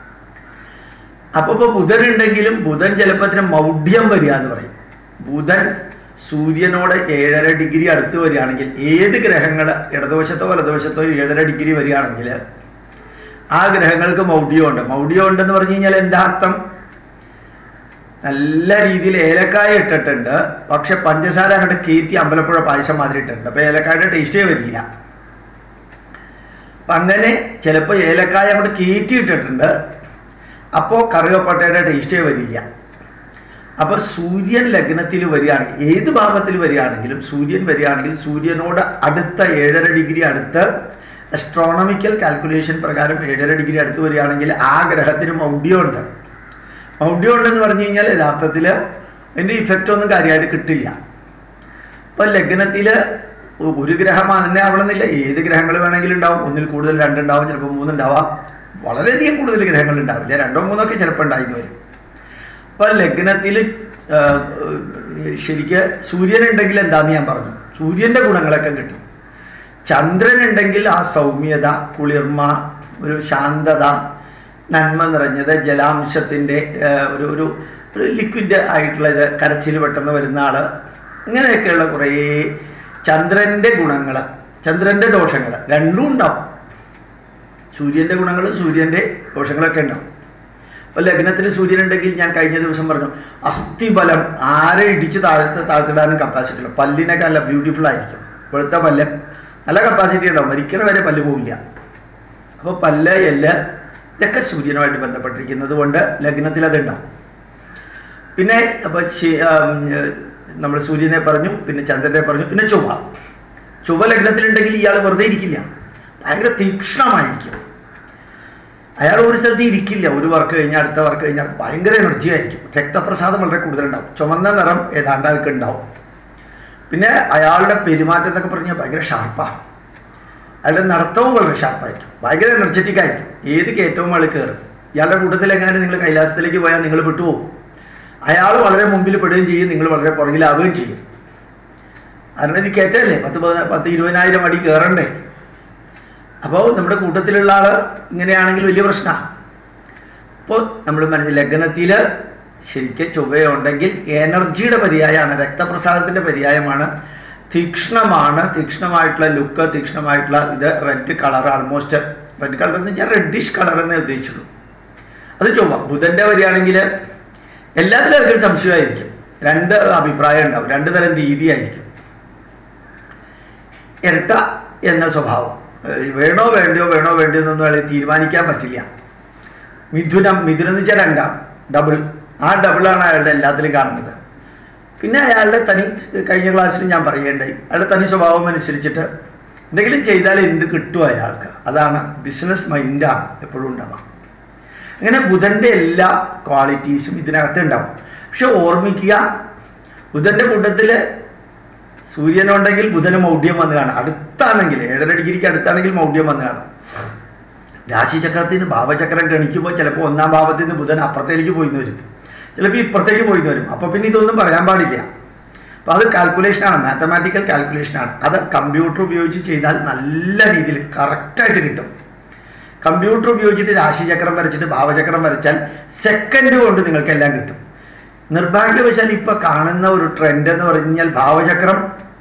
അപ്പോൾ ഇപ്പോൾ ബുധൻ ഉണ്ടെങ്കിലും ബുധൻ ചിലപ്പോൾ മൗഢ്യം വരിക എന്ന് പറയും ബുധൻ സൂര്യനോട് ഏഴര ഡിഗ്രി അടുത്ത് വരികയാണെങ്കിൽ ഏത് ഗ്രഹങ്ങൾ ഇടതുവശത്തോ വലതുവശത്തോ ഏഴര ഡിഗ്രി വരികയാണെങ്കിൽ ആ ഗ്രഹങ്ങൾക്ക് മൗഢ്യമുണ്ട് മൗഢ്യമുണ്ടെന്ന് പറഞ്ഞു കഴിഞ്ഞാൽ എന്താ അർത്ഥം നല്ല രീതിയിൽ ഏലക്കായ ഇട്ടിട്ടുണ്ട് പക്ഷെ പഞ്ചസാര അങ്ങോട്ട് കയറ്റി അമ്പലപ്പുഴ പായസം മാതിരി ഇട്ടിട്ടുണ്ട് അപ്പോൾ ഏലക്കായുടെ ടേസ്റ്റേ വരില്ല അപ്പം അങ്ങനെ ചിലപ്പോൾ ഏലക്കായ അങ്ങോട്ട് കയറ്റി ഇട്ടിട്ടുണ്ട് അപ്പോൾ കറുകപ്പട്ടയുടെ ടേസ്റ്റേ വരില്ല അപ്പോൾ സൂര്യൻ ലഗ്നത്തിൽ വരികയാണെങ്കിൽ ഏത് ഭാവത്തിൽ വരികയാണെങ്കിലും സൂര്യൻ വരികയാണെങ്കിൽ സൂര്യനോട് അടുത്ത ഏഴര ഡിഗ്രി അടുത്ത് അസ്ട്രോണമിക്കൽ കാൽക്കുലേഷൻ പ്രകാരം ഏഴര ഡിഗ്രി അടുത്ത് വരികയാണെങ്കിൽ ആ ഗ്രഹത്തിന് മൗഢ്യമുണ്ട് മൗഢ്യം ഉണ്ടെന്ന് പറഞ്ഞു കഴിഞ്ഞാൽ യഥാർത്ഥത്തിൽ അതിൻ്റെ ഇഫക്റ്റ് ഒന്നും കാര്യമായിട്ട് കിട്ടില്ല ഇപ്പം ലഗ്നത്തിൽ ഒരു ഗ്രഹം തന്നെ ആവണമെന്നില്ല ഏത് ഗ്രഹങ്ങൾ വേണമെങ്കിലും ഉണ്ടാവും ഒന്നിൽ കൂടുതൽ രണ്ടുണ്ടാവും ചിലപ്പോൾ മൂന്നുണ്ടാവാം വളരെയധികം കൂടുതൽ ഗ്രഹങ്ങൾ ഉണ്ടാവില്ല രണ്ടോ മൂന്നോ ഒക്കെ ചിലപ്പോൾ ഉണ്ടായിരുന്നു വരും അപ്പം ലഗ്നത്തിൽ ശരിക്ക് സൂര്യൻ ഉണ്ടെങ്കിൽ എന്താന്ന് ഞാൻ പറഞ്ഞു സൂര്യൻ്റെ ഗുണങ്ങളൊക്കെ കിട്ടും ചന്ദ്രൻ ഉണ്ടെങ്കിൽ ആ സൗമ്യത കുളിർമ ഒരു ശാന്തത നന്മ നിറഞ്ഞത് ജലാംശത്തിൻ്റെ ഒരു ഒരു ഒരു ലിക്വിഡ് ആയിട്ടുള്ള ഇത് കരച്ചിൽ പെട്ടെന്ന് വരുന്ന ആൾ ഇങ്ങനെയൊക്കെയുള്ള കുറേ ചന്ദ്രൻ്റെ ഗുണങ്ങൾ ചന്ദ്രൻ്റെ ദോഷങ്ങൾ രണ്ടും ഉണ്ടാവും സൂര്യൻ്റെ ഗുണങ്ങൾ സൂര്യൻ്റെ ദോഷങ്ങളൊക്കെ ഉണ്ടാവും ഇപ്പോൾ ലഗ്നത്തിൽ സൂര്യൻ ഉണ്ടെങ്കിൽ ഞാൻ കഴിഞ്ഞ ദിവസം പറഞ്ഞു അസ്ഥിബലം ആരെ ഇടിച്ച് താഴ്ത്ത് താഴ്ത്തിടാനും കപ്പാസിറ്റി ഉള്ളു പല്ലിനൊക്കെ നല്ല ബ്യൂട്ടിഫുൾ ആയിരിക്കും വെളുത്ത പല്ല് നല്ല കപ്പാസിറ്റി ഉണ്ടാവും മരിക്കണ വരെ പല്ല് പോവില്ല അപ്പോൾ പല്ല് എല്ല് ഇതൊക്കെ സൂര്യനുമായിട്ട് ബന്ധപ്പെട്ടിരിക്കുന്നത് കൊണ്ട് ലഗ്നത്തിൽ അതുണ്ടാവും പിന്നെ അപ്പോൾ നമ്മൾ സൂര്യനെ പറഞ്ഞു പിന്നെ ചന്ദ്രനെ പറഞ്ഞു പിന്നെ ചൊവ്വ ചൊവ്വ ലഗ്നത്തിലുണ്ടെങ്കിൽ ഇയാൾ വെറുതെ ഇരിക്കില്ല ഭയങ്കര തീക്ഷ്ണമായിരിക്കും അയാൾ ഒരു സ്ഥലത്ത് ഇരിക്കില്ല ഒരു വർക്ക് കഴിഞ്ഞാൽ അടുത്ത വർക്ക് കഴിഞ്ഞാൽ അടുത്ത ഭയങ്കര എനർജി ആയിരിക്കും രക്തപ്രസാദം വളരെ കൂടുതലുണ്ടാവും ചുമന്ന നിറം ഏതാണ്ട് ആൾക്ക് ഉണ്ടാവും പിന്നെ അയാളുടെ പെരുമാറ്റം എന്നൊക്കെ പറഞ്ഞാൽ ഭയങ്കര ഷാർപ്പാണ് അയാളുടെ നടത്തവും വളരെ ഷാർപ്പായിരിക്കും ഭയങ്കര എനർജറ്റിക് ആയിരിക്കും ഏത് കയറ്റവും ആൾ കയറും ഇയാളുടെ കൂട്ടത്തിൽ എങ്ങനെ നിങ്ങൾ കൈലാസത്തിലേക്ക് പോയാൽ നിങ്ങൾ വിട്ടുപോകും അയാൾ വളരെ മുമ്പിൽ പെടുകയും ചെയ്യും നിങ്ങൾ വളരെ പുറകിലാവുകയും ചെയ്യും കാരണം ഇത് കയറ്റല്ലേ പത്ത് പതിന പത്ത് ഇരുപതിനായിരം അടി കയറണ്ടേ അപ്പോൾ നമ്മുടെ കൂട്ടത്തിലുള്ള ആൾ ഇങ്ങനെയാണെങ്കിൽ വലിയ പ്രശ്നമാണ് അപ്പോൾ നമ്മൾ മനസ്സിൽ ലഗ്നത്തിൽ ശരിക്കും ചൊവ്വയുണ്ടെങ്കിൽ എനർജിയുടെ പര്യായമാണ് രക്തപ്രസാദത്തിൻ്റെ പര്യായമാണ് തീക്ഷ്ണമാണ് തീക്ഷ്ണമായിട്ടുള്ള ലുക്ക് തീക്ഷ്ണമായിട്ടുള്ള ഇത് red colour almost red colour എന്ന് വെച്ചാൽ റെഡിഷ് കളർ എന്നേ ഉദ്ദേശിച്ചുള്ളൂ അത് ചൊവ്വ ബുധൻ്റെ വരികയാണെങ്കിൽ എല്ലാത്തിലും അവർക്ക് സംശയമായിരിക്കും രണ്ട് അഭിപ്രായം ഉണ്ടാവും രണ്ട് തരം രീതിയായിരിക്കും ഇരട്ട എന്ന സ്വഭാവം ഏഹ് വേണോ വേണ്ടയോ വേണോ വേണ്ടയോ എന്നൊന്നും അയാൾ തീരുമാനിക്കാൻ പറ്റില്ല മിഥുനം മിഥുനം എന്ന് വെച്ചാൽ രണ്ടാണ് ഡബിൾ ആ ഡബിളാണ് അയാളുടെ എല്ലാത്തിലും കാണുന്നത് പിന്നെ അയാളുടെ തനി കഴിഞ്ഞ ക്ലാസ്സിൽ ഞാൻ പറയേണ്ടായി അയാളുടെ തനി സ്വഭാവം അനുസരിച്ചിട്ട് എന്തെങ്കിലും ചെയ്താൽ എന്ത് കിട്ടും അയാൾക്ക് അതാണ് ബിസിനസ് മൈൻഡാണ് എപ്പോഴും ഉണ്ടാവുക അങ്ങനെ ബുധൻ്റെ എല്ലാ ക്വാളിറ്റീസും ഇതിനകത്ത് ഉണ്ടാവും പക്ഷെ ഓർമ്മിക്കുക ബുധൻ്റെ കൂട്ടത്തിൽ സൂര്യനുണ്ടെങ്കിൽ ബുധന് മൗഢ്യം വന്ന് കാണാം അടുത്താണെങ്കിൽ ഏഴര ഡിഗ്രിക്ക് അടുത്താണെങ്കിൽ മൗഢ്യം വന്ന് കാണാം രാശിചക്രത്തിൽ നിന്ന് ഭാവചക്രം ഗണിക്കുമ്പോൾ ചിലപ്പോൾ ഒന്നാം ഭാവത്തിൽ നിന്ന് ബുധൻ അപ്പുറത്തേക്ക് പോയിന്ന് വരും ചിലപ്പോൾ ഇപ്പുറത്തേക്ക് പോയിന്ന് വരും അപ്പോൾ പിന്നെ ഇതൊന്നും പറയാൻ പാടില്ല അപ്പോൾ അത് കാൽക്കുലേഷനാണ് മാത്തമാറ്റിക്കൽ കാൽക്കുലേഷനാണ് അത് കമ്പ്യൂട്ടർ ഉപയോഗിച്ച് ചെയ്താൽ നല്ല രീതിയിൽ കറക്റ്റായിട്ട് കിട്ടും കമ്പ്യൂട്ടർ ഉപയോഗിച്ചിട്ട് രാശിചക്രം വരച്ചിട്ട് ഭാവചക്രം വരച്ചാൽ സെക്കൻഡ് കൊണ്ട് നിങ്ങൾക്ക് എല്ലാം കിട്ടും നിർഭാഗ്യവശാൽ ഇപ്പൊ കാണുന്ന ഒരു ട്രെൻഡ് എന്ന് പറഞ്ഞാൽ ഭാവചക്രം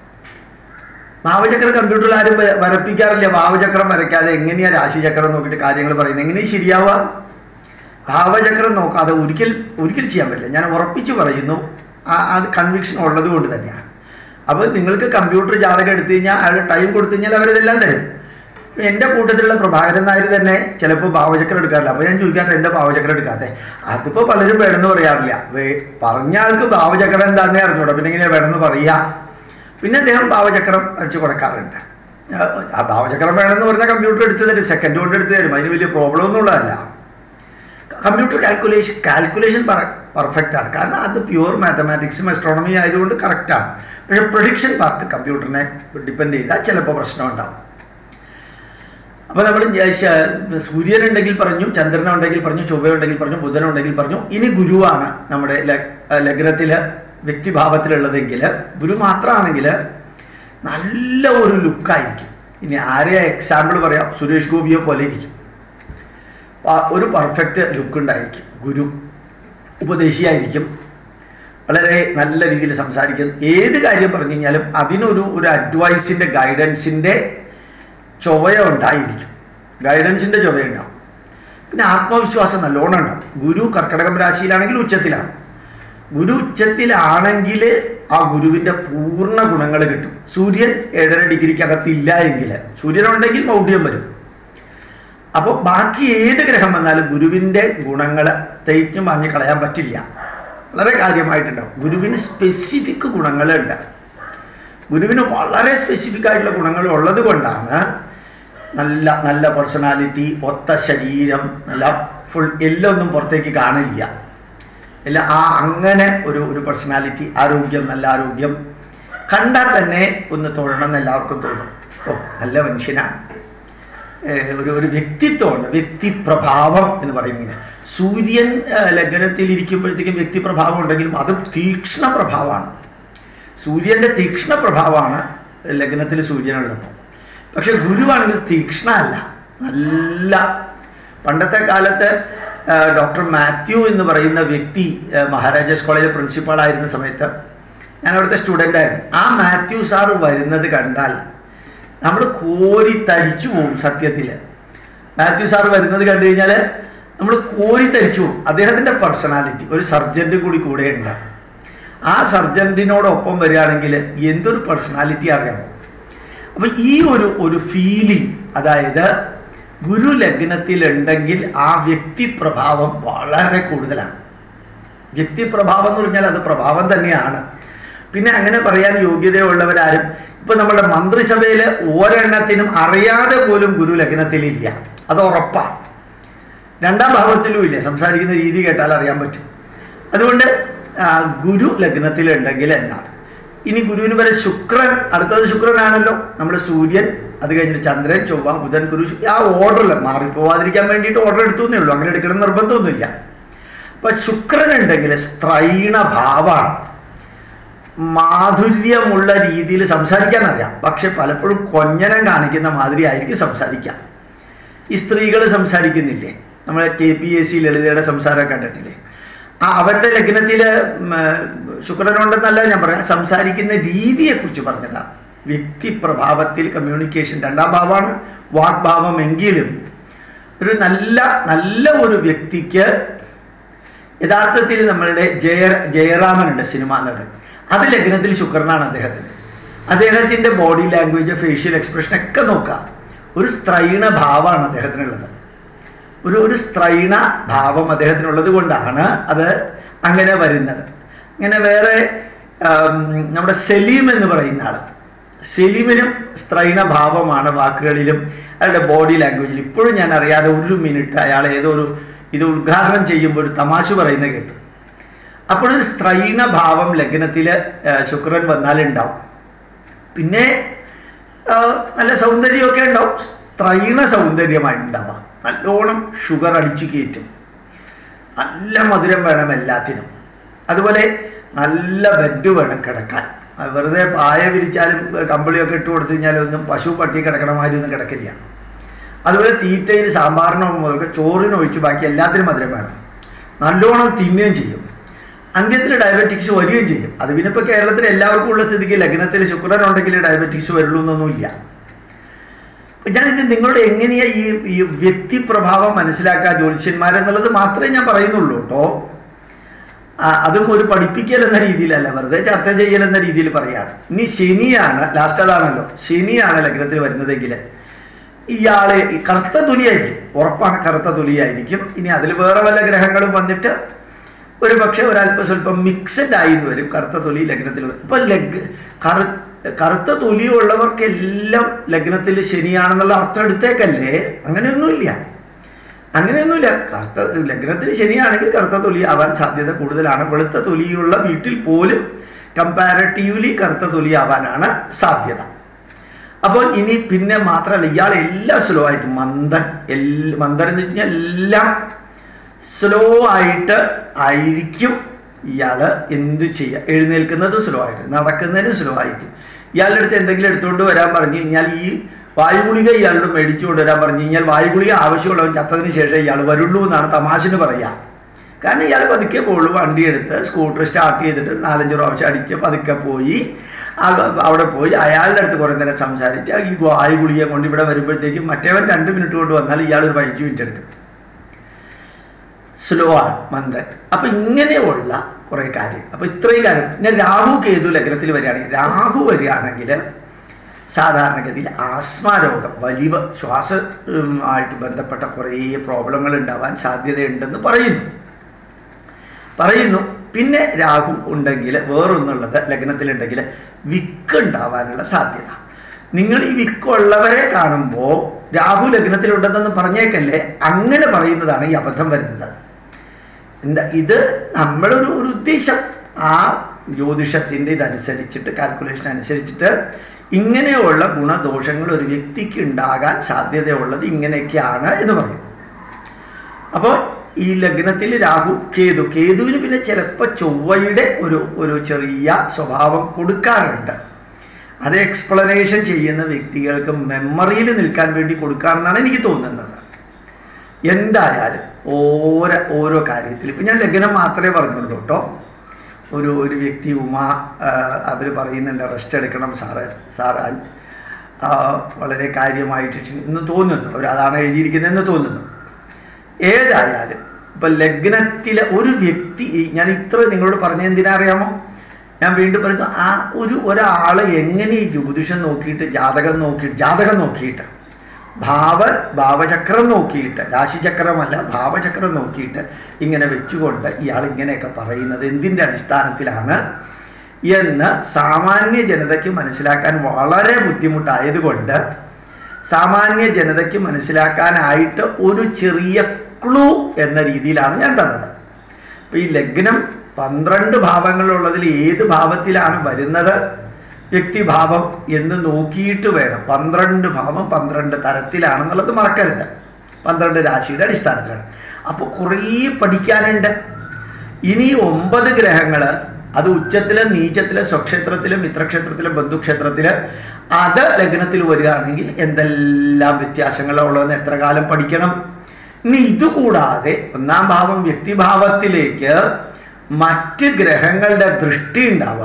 ഭാവചക്രം കമ്പ്യൂട്ടറിൽ ആരും വ- വരപ്പിക്കാറില്ല ഭാവചക്രം വരയ്ക്കാതെ എങ്ങനെയാ രാശിചക്രം നോക്കിയിട്ട് കാര്യങ്ങൾ പറയുന്നത് എങ്ങനെയാ ശരിയാവുക ഭാവചക്രം നോക്കാതെ ഒരിക്കൽ ഒരിക്കൽ ചെയ്യാൻ പറ്റില്ല ഞാൻ ഉറപ്പിച്ചു പറയുന്നു ആ- അത് കൺവിക്ഷൻ ഉള്ളത് കൊണ്ട് തന്നെയാണ് അപ്പോൾ നിങ്ങൾക്ക് കമ്പ്യൂട്ടർ ജാതകം എടുത്തു കഴിഞ്ഞാൽ അയാൾ ടൈം കൊടുത്തു കഴിഞ്ഞാൽ അവരിതെല്ലാം തരും എൻ്റെ കൂട്ടത്തിലുള്ള പ്രഭാകരൻ നായർ തന്നെ ചിലപ്പോൾ ഭാവചക്രം എടുക്കാറില്ല അപ്പോൾ ഞാൻ ചോദിക്കാറില്ല എന്താ ഭാവചക്രം എടുക്കാതെ അതിപ്പോൾ പലരും വേണമെന്ന് പറയാറില്ല വേ- പറഞ്ഞ ആൾക്ക് ഭാവചക്രം എന്താണെന്നേ അറിഞ്ഞൂടാ പിന്നെ എങ്ങനെയാ വേണമെന്ന് പറയുക പിന്നെ അദ്ദേഹം ഭാവചക്രം വരച്ച് കൊടുക്കാറുണ്ട് ആ, ആ ഭാവചക്രം വേണമെന്ന് പറഞ്ഞാൽ കമ്പ്യൂട്ടർ എടുത്ത് തരും സെക്കൻഡ് കൊണ്ട് എടുത്ത് തരും അതിന് വലിയ പ്രോബ്ലം ഒന്നും ഉള്ളതല്ല കമ്പ്യൂട്ടർ കാൽക്കുലേഷൻ കാൽക്കുലേഷൻ പെർഫെക്റ്റ് ആണ് കാരണം അത് പ്യുവർ മാത്തമാറ്റിക്സും അസ്ട്രോണമി ആയതുകൊണ്ട് കറക്റ്റാണ് പക്ഷേ പ്രൊഡിക്ഷൻ പാർട്ട് കമ്പ്യൂട്ടറിനെ ഡിപ്പെൻഡ് ചെയ്താൽ ചിലപ്പോൾ പ്രശ്നം ഉണ്ടാവും അപ്പോൾ നമ്മൾ സൂര്യൻ ഉണ്ടെങ്കിൽ പറഞ്ഞു ചന്ദ്രൻ ഉണ്ടെങ്കിൽ പറഞ്ഞു ചൊവ്വ ഉണ്ടെങ്കിൽ പറഞ്ഞു ബുധൻ ഉണ്ടെങ്കിൽ പറഞ്ഞു ഇനി ഗുരുവാണ് നമ്മുടെ ലഗ്നത്തിൽ വ്യക്തിഭാവത്തിലുള്ളതെങ്കിൽ ഗുരു മാത്രമാണെങ്കിൽ നല്ല ഒരു ലുക്കായിരിക്കും ഇനി ആരെയാ എക്സാമ്പിൾ പറയാം സുരേഷ് ഗോപിയെ പോലെ ഇരിക്കും പ- ഒരു പെർഫെക്റ്റ് ലുക്ക് ഉണ്ടായിരിക്കും ഗുരു ഉപദേശിയായിരിക്കും വളരെ നല്ല രീതിയിൽ സംസാരിക്കും ഏത് കാര്യം പറഞ്ഞു കഴിഞ്ഞാലും അതിനൊരു ഒരു അഡ്വൈസിൻ്റെ ഗൈഡൻസിൻ്റെ ചൊവ്വ ഉണ്ടായിരിക്കും ഗൈഡൻസിൻ്റെ ചൊവ്വ ഉണ്ടാവും പിന്നെ ആത്മവിശ്വാസം നല്ലോണം ഉണ്ടാവും ഗുരു കർക്കടകം രാശിയിലാണെങ്കിൽ ഉച്ചത്തിലാണ് ഗുരു ഉച്ചത്തിലാണെങ്കിൽ ആ ഗുരുവിൻ്റെ പൂർണ്ണ ഗുണങ്ങൾ കിട്ടും സൂര്യൻ ഏഴര ഡിഗ്രിക്കകത്തില്ല എങ്കിൽ സൂര്യനുണ്ടെങ്കിൽ മൗഢ്യം വരും അപ്പോൾ ബാക്കി ഏത് ഗ്രഹം വന്നാലും ഗുരുവിൻ്റെ ഗുണങ്ങൾ തേച്ചും വാങ്ങി കളയാൻ പറ്റില്ല വളരെ കാര്യമായിട്ടുണ്ടാവും ഗുരുവിന് സ്പെസിഫിക് ഗുണങ്ങളുണ്ട് ഗുരുവിന് വളരെ സ്പെസിഫിക് ആയിട്ടുള്ള ഗുണങ്ങൾ ഉള്ളത് കൊണ്ടാണ് നല്ല നല്ല പേഴ്സണാലിറ്റി ഒത്ത ശരീരം നല്ല ഫുൾ എല്ലാം ഒന്നും പുറത്തേക്ക് കാണില്ല ഇല്ല ആ അങ്ങനെ ഒരു ഒരു പേഴ്സണാലിറ്റി ആരോഗ്യം നല്ല ആരോഗ്യം കണ്ടാൽ തന്നെ ഒന്ന് തൊഴണം എന്ന് എല്ലാവർക്കും തോന്നും ഓ നല്ല മനുഷ്യനാണ് ഏഹ് ഒരു ഒരു വ്യക്തിത്വമുണ്ട് വ്യക്തിപ്രഭാവം എന്ന് പറയുന്നത് സൂര്യൻ ഏഹ് ലഗ്നത്തിൽ ഇരിക്കുമ്പോഴത്തേക്കും വ്യക്തിപ്രഭാവം ഉണ്ടെങ്കിലും അത് തീക്ഷ്ണ പ്രഭാവമാണ് സൂര്യൻ്റെ തീക്ഷ്ണ പ്രഭാവമാണ് ലഗ്നത്തിൽ സൂര്യനുള്ളപ്പോൾ പക്ഷെ ഗുരുവാണെങ്കിൽ തീക്ഷ്ണ അല്ല നല്ല പണ്ടത്തെ കാലത്ത് ഡോക്ടർ മാത്യു എന്ന് പറയുന്ന വ്യക്തി ഏഹ് മഹാരാജാസ് കോളേജ് പ്രിൻസിപ്പാളായിരുന്ന സമയത്ത് ഞാൻ അവിടുത്തെ സ്റ്റുഡൻ്റ് ആയിരുന്നു ആ മാത്യു സാറ് വരുന്നത് കണ്ടാൽ നമ്മൾ കോരി തരിച്ചു പോകും സത്യത്തിൽ മാത്യു സാർ വരുന്നത് കണ്ടു കഴിഞ്ഞാൽ നമ്മൾ കോരി തരിച്ചു പോകും അദ്ദേഹത്തിൻ്റെ പേഴ്സണാലിറ്റി ഒരു സർജൻ്റ് കൂടി കൂടെ ഉണ്ട് ആ സർജൻറ്റിനോടൊപ്പം വരികയാണെങ്കിൽ എന്തൊരു പേഴ്സണാലിറ്റി അറിയാമോ അപ്പം ഈ ഒരു ഒരു ഫീലിംഗ് അതായത് ഗുരു ലഗ്നത്തിലുണ്ടെങ്കിൽ ആ വ്യക്തിപ്രഭാവം വളരെ കൂടുതലാണ് വ്യക്തിപ്രഭാവം എന്ന് പറഞ്ഞാൽ അത് പ്രഭാവം തന്നെയാണ് പിന്നെ അങ്ങനെ പറയാൻ യോഗ്യതയുള്ളവരാരും ഇപ്പൊ നമ്മുടെ മന്ത്രിസഭയിൽ ഒരെണ്ണത്തിനും അറിയാതെ പോലും ഗുരു ലഗ്നത്തിലില്ല അത് ഉറപ്പാണ് രണ്ടാം ഭാവത്തിലും ഇല്ല സംസാരിക്കുന്ന രീതി കേട്ടാൽ അറിയാൻ പറ്റും അതുകൊണ്ട് ആ, ഗുരു ലഗ്നത്തിലുണ്ടെങ്കിൽ എന്താണ് ഇനി ഗുരുവിന് വരെ ശുക്രൻ അടുത്തത് ശുക്രനാണല്ലോ നമ്മൾ സൂര്യൻ അത് കഴിഞ്ഞിട്ട് ചന്ദ്രൻ ചൊവ്വ ബുധൻ ഗുരു ശു- ആ ഓർഡറിൽ മാറിപ്പോവാതിരിക്കാൻ വേണ്ടിയിട്ട് ഓർഡർ എടുത്തു എന്നേ ഉള്ളൂ അങ്ങനെ എടുക്കണം നിർബന്ധമൊന്നുമില്ല അപ്പൊ ശുക്രൻ ഉണ്ടെങ്കിൽ സ്ത്രൈണ ഭാവമാണ് മാധുര്യമുള്ള രീതിയിൽ സംസാരിക്കാൻ അറിയാം പക്ഷെ പലപ്പോഴും കൊഞ്ഞനം കാണിക്കുന്ന മാതിരി ആയിരിക്കും സംസാരിക്കാം ഈ സ്ത്രീകൾ സംസാരിക്കുന്നില്ലേ നമ്മളെ കെ പി എസ് സി ലളിതയുടെ സംസാരം കണ്ടിട്ടില്ലേ ആ അവരുടെ ലഗ്നത്തിൽ ശുക്രനുണ്ടെന്നല്ല ഞാൻ പറയാം സംസാരിക്കുന്ന രീതിയെക്കുറിച്ച് പറഞ്ഞതാണ് വ്യക്തിപ്രഭാവത്തിൽ കമ്മ്യൂണിക്കേഷൻ രണ്ടാം ഭാവമാണ് വാഗ്ഭാവമെങ്കിലും ഒരു നല്ല നല്ല ഒരു വ്യക്തിക്ക് യഥാർത്ഥത്തിൽ നമ്മളുടെ ജയ ജയറാമനുണ്ട് സിനിമാ നടൻ അത് ലഗ്നത്തിൽ ശുക്രനാണ് അദ്ദേഹത്തിന് അദ്ദേഹത്തിൻ്റെ ബോഡി ലാംഗ്വേജ് ഫേഷ്യൽ എക്സ്പ്രഷൻ ഒക്കെ നോക്കാം ഒരു സ്ത്രൈണ ഭാവമാണ് അദ്ദേഹത്തിനുള്ളത് ഒരു ഒരു സ്ത്രൈണ ഭാവം അദ്ദേഹത്തിനുള്ളത് കൊണ്ടാണ് അത് അങ്ങനെ വരുന്നത് ഇങ്ങനെ വേറെ ആം, നമ്മുടെ സലീം എന്ന് പറയുന്ന ആൾ സലീമിനും സ്ത്രൈണ ഭാവമാണ് വാക്കുകളിലും അയാളുടെ ബോഡി ലാംഗ്വേജിൽ ഇപ്പോഴും ഞാൻ അറിയാതെ ഒരു മിനിറ്റ് അയാൾ ഏതോ ഒരു ഇത് ഉദ്ഘാടനം ചെയ്യുമ്പോൾ ഒരു തമാശ പറയുന്നത് കേട്ടു അപ്പോഴൊരു സ്ത്രൈണ ഭാവം ലഗ്നത്തിൽ ശുക്രൻ വന്നാലുണ്ടാവും പിന്നെ ആ, നല്ല സൗന്ദര്യമൊക്കെ ഉണ്ടാവും സ്ത്രൈണ സൗന്ദര്യമായിട്ടുണ്ടാവാം നല്ലോണം ഷുഗർ അടിച്ചു കയറ്റും നല്ല മധുരം വേണം എല്ലാത്തിനും അതുപോലെ നല്ല ബെഡ് വേണം കിടക്കാൻ അത് വെറുതെ പായ വിരിച്ചാലും കമ്പിളിയൊക്കെ ഇട്ട് കൊടുത്തു കഴിഞ്ഞാലും ഒന്നും പശു പട്ടി കിടക്കണ മാതിരി ഒന്നും കിടക്കില്ല അതുപോലെ തീറ്റയിൽ സാമ്പാറിനോ മുതൽക്ക് ചോറിന് ഒഴിച്ച് ബാക്കി എല്ലാത്തിനും മധുരം വേണം നല്ലോണം തിന്നുകയും ചെയ്യും അന്ത്യത്തിൽ ഡയബറ്റിക്സ് വരികയും ചെയ്യും അത് പിന്നെ ഇപ്പോൾ കേരളത്തിൽ എല്ലാവർക്കും ഉള്ള സ്ഥിതിക്ക് ലഗ്നത്തിൽ ശുക്രൻ ഉണ്ടെങ്കിൽ ഡയബറ്റിക്സ് വരുള്ളൂ എന്നൊന്നുമില്ല അപ്പം ഞാനിത് നിങ്ങളുടെ എങ്ങനെയാ ഈ ഈ വ്യക്തിപ്രഭാവം മനസ്സിലാക്കുക ജ്യോത്സ്യന്മാരെന്നുള്ളത് മാത്രമേ ഞാൻ പറയുന്നുള്ളൂ കേട്ടോ ആ, അതും ഒരു പഠിപ്പിക്കൽ എന്ന രീതിയിലല്ല വെറുതെ ചർച്ച ചെയ്യൽ എന്ന രീതിയിൽ പറയാണ് ഇനി ശനിയാണ് ലാസ്റ്റ് അതാണല്ലോ ശനിയാണ് ലഗ്നത്തിൽ വരുന്നതെങ്കിൽ ഇയാളെ ഈ കറുത്ത തൊലിയായിരിക്കും ഉറപ്പാണ് കറുത്ത തൊലിയായിരിക്കും ഇനി അതിൽ വേറെ വല്ല ഗ്രഹങ്ങളും വന്നിട്ട് ഒരു പക്ഷേ ഒരല്പം സ്വല്പം മിക്സഡ് ആയി എന്ന് വരും കറുത്ത തൊലി ലഗ്നത്തിൽ വരും ഇപ്പൊ ലഗ് കറു കറുത്ത തൊലിയുള്ളവർക്കെല്ലാം ലഗ്നത്തിൽ ശനിയാണെന്നുള്ള അർത്ഥം എടുത്തേക്കല്ലേ അങ്ങനെയൊന്നുമില്ല അങ്ങനെയൊന്നുമില്ല കറുത്ത ലഗ്നത്തിൽ ശനിയാണെങ്കിൽ കറുത്ത തൊലി ആവാൻ സാധ്യത കൂടുതലാണ് വെളുത്ത തൊലിയുള്ള വീട്ടിൽ പോലും കമ്പാരറ്റീവ്ലി കറുത്ത തൊലി ആവാനാണ് സാധ്യത അപ്പോൾ ഇനി പിന്നെ മാത്രമല്ല ഇയാൾ എല്ലാം സ്ലോ ആയിട്ട് മന്ദൻ എല്ലാം മന്ദൻ എന്ന് വെച്ച് കഴിഞ്ഞാൽ എല്ലാം സ്ലോ ആയിട്ട് ആയിരിക്കും ഇയാൾ എന്തു ചെയ്യുക എഴുന്നേൽക്കുന്നത് സ്ലോ ആയിട്ട് നടക്കുന്നതിന് സ്ലോ ആയിരിക്കും ഇയാളുടെ അടുത്ത് എന്തെങ്കിലും എടുത്തുകൊണ്ട് വരാൻ പറഞ്ഞു കഴിഞ്ഞാൽ ഈ വായുഗുളിക ഇയാളോട് മേടിച്ചു കൊണ്ടുവരാൻ പറഞ്ഞു കഴിഞ്ഞാൽ വായുഗുളിക ആവശ്യമുള്ളവൻ ചത്തതിന് ശേഷം ഇയാൾ വരുള്ളൂ എന്നാണ് തമാശന് പറയുക കാരണം ഇയാൾ പതുക്കെ പോകുള്ളൂ വണ്ടി എടുത്ത് സ്കൂട്ടർ സ്റ്റാർട്ട് ചെയ്തിട്ട് നാലഞ്ച് പ്രാവശ്യം അടിച്ച് പതുക്കെ പോയി ആ- അവിടെ പോയി അയാളുടെ അടുത്ത് കുറേ നേരം സംസാരിച്ച് ഈ വായു ഗുളിക കൊണ്ട് ഇവിടെ വരുമ്പോഴത്തേക്കും മറ്റേവൻ രണ്ട് മിനിറ്റ് കൊണ്ട് വന്നാൽ ഇയാൾ ഒരു പതിനഞ്ച് മിനിറ്റ് എടുക്കും സ്ലോ ആണ് മന്ദൻ അപ്പൊ ഇങ്ങനെയുള്ള കുറെ കാര്യം അപ്പൊ ഇത്രയും കാര്യം പിന്നെ രാഹു കേതു ലഗ്നത്തിൽ വരികയാണെങ്കിൽ രാഹു വരികയാണെങ്കിൽ സാധാരണഗതിയിൽ ആസ്മ രോഗം വലിയ ശ്വാസ ഉം, ആയിട്ട് ബന്ധപ്പെട്ട കുറേ പ്രോബ്ലങ്ങൾ ഉണ്ടാവാൻ സാധ്യതയുണ്ടെന്ന് പറയുന്നു പറയുന്നു പിന്നെ രാഹു ഉണ്ടെങ്കിൽ വേറൊന്നുള്ളത് ലഗ്നത്തിലുണ്ടെങ്കിൽ വിക്ക് ഉണ്ടാവാനുള്ള സാധ്യത നിങ്ങൾ ഈ വിക്കുള്ളവരെ കാണുമ്പോൾ രാഹു ലഗ്നത്തിലുണ്ടെന്ന് പറഞ്ഞേക്കല്ലേ അങ്ങനെ പറയുന്നതാണ് ഈ അബദ്ധം വരുന്നത് എന്താ ഇത് നമ്മളൊരു ഒരു ഉദ്ദേശം ആ ജ്യോതിഷത്തിൻ്റെ ഇതനുസരിച്ചിട്ട് കാൽക്കുലേഷൻ അനുസരിച്ചിട്ട് ഇങ്ങനെയുള്ള ഗുണദോഷങ്ങൾ ഒരു വ്യക്തിക്ക് ഉണ്ടാകാൻ സാധ്യതയുള്ളത് ഇങ്ങനെയൊക്കെയാണ് എന്ന് പറയും അപ്പോൾ ഈ ലഗ്നത്തിൽ രാഹു കേതു കേതുവിന് പിന്നെ ചിലപ്പോൾ ചൊവ്വയുടെ ഒരു ഒരു ചെറിയ സ്വഭാവം കൊടുക്കാറുണ്ട് അത് എക്സ്പ്ലനേഷൻ ചെയ്യുന്ന വ്യക്തികൾക്ക് മെമ്മറിയിൽ നിൽക്കാൻ വേണ്ടി കൊടുക്കാമെന്നാണ് എനിക്ക് തോന്നുന്നത് എന്തായാലും ഓരോ ഓരോ കാര്യത്തിൽ ഇപ്പം ഞാൻ ലഗ്നം മാത്രമേ പറഞ്ഞുള്ളൂ കേട്ടോ ഒരു ഒരു വ്യക്തി ഉമ അവർ പറയുന്നുണ്ട് റെസ്റ്റ് എടുക്കണം സാറ് സാറ് ആ, വളരെ കാര്യമായിട്ട് എന്ന് തോന്നുന്നു അവർ അതാണ് എഴുതിയിരിക്കുന്നതെന്ന് തോന്നുന്നു ഏതായാലും ഇപ്പൊ ലഗ്നത്തിലെ ഒരു വ്യക്തി ഞാൻ ഇത്ര നിങ്ങളോട് പറഞ്ഞ എന്തിനാ അറിയാമോ ഞാൻ വീണ്ടും പറയുന്നു ആ ഒരു ഒരാള് എങ്ങനെ ഈ ജ്യോതിഷം നോക്കിയിട്ട് ജാതകം നോക്കിയിട്ട് ജാതകം നോക്കിയിട്ട് ഭാവ ഭാവചക്രം നോക്കിയിട്ട് രാശിചക്രമല്ല ഭാവചക്രം നോക്കിയിട്ട് ഇങ്ങനെ വെച്ചുകൊണ്ട് ഇയാൾ ഇങ്ങനെയൊക്കെ പറയുന്നത് എന്തിൻ്റെ അടിസ്ഥാനത്തിലാണ് എന്ന് സാമാന്യ ജനതയ്ക്ക് മനസ്സിലാക്കാൻ വളരെ ബുദ്ധിമുട്ടായതുകൊണ്ട് സാമാന്യ ജനതയ്ക്ക് മനസ്സിലാക്കാനായിട്ട് ഒരു ചെറിയ ക്ലൂ എന്ന രീതിയിലാണ് ഞാൻ തന്നത് അപ്പൊ ഈ ലഗ്നം പന്ത്രണ്ട് ഭാവങ്ങളുള്ളതിൽ ഏത് ഭാവത്തിലാണ് വരുന്നത് വ്യക്തിഭാവം എന്ന് നോക്കിയിട്ട് വേണം പന്ത്രണ്ട് ഭാവം പന്ത്രണ്ട് തരത്തിലാണെന്നുള്ളത് മറക്കരുത് പന്ത്രണ്ട് രാശിയുടെ അടിസ്ഥാനത്തിലാണ് അപ്പോൾ കുറേ പഠിക്കാനുണ്ട് ഇനി ഒമ്പത് ഗ്രഹങ്ങൾ അത് ഉച്ചത്തില് നീചത്തില് സ്വക്ഷേത്രത്തില് മിത്രക്ഷേത്രത്തില് ബന്ധുക്ഷേത്രത്തില് അത് ലഗ്നത്തിൽ വരികയാണെങ്കിൽ എന്തെല്ലാം വ്യത്യാസങ്ങളുള്ളതെന്ന് എത്ര കാലം പഠിക്കണം ഇനി ഇതുകൂടാതെ ഒന്നാം ഭാവം വ്യക്തിഭാവത്തിലേക്ക് മറ്റ് ഗ്രഹങ്ങളുടെ ദൃഷ്ടി ഉണ്ടാവുക